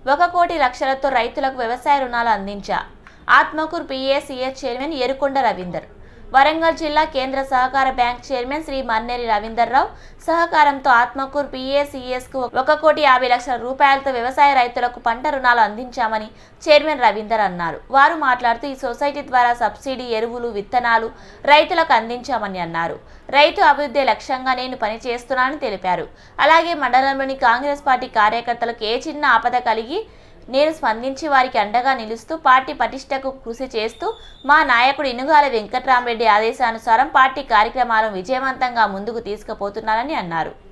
ఒక కోటి లక్షలతో రైతులకు వ్యవసాయ రుణాలు అందించా ఆత్మకూరు పిఏసిఎస్ చైర్మన్ ఎరుకొండ రవీందర్ వరంగల్ జిల్లా కేంద్ర సహకార బ్యాంక్ చైర్మన్ శ్రీ మన్నేరి రవీందర్రావు సహకారంతో ఆత్మకూరు పిఏసిఎస్ కు ఒక కోటి యాభై లక్షల రూపాయలతో వ్యవసాయ రైతులకు పంట రుణాలు అందించామని చైర్మన్ రవీందర్ అన్నారు వారు మాట్లాడుతూ ఈ సొసైటీ ద్వారా సబ్సిడీ ఎరువులు విత్తనాలు రైతులకు అందించామని అన్నారు రైతు అభివృద్ధి లక్ష్యంగా నేను పనిచేస్తున్నానని తెలిపారు అలాగే మండలంలోని కాంగ్రెస్ పార్టీ కార్యకర్తలకు ఏ చిన్న ఆపద కలిగి నేను స్పందించి వారికి అండగా నిలుస్తూ పార్టీ పటిష్టకు కృషి చేస్తూ మా నాయకుడు ఇనుగాల వెంకట్రామరెడ్డి ఆదేశానుసారం పార్టీ కార్యక్రమాలను విజయవంతంగా ముందుకు తీసుకుపోతున్నారని అన్నారు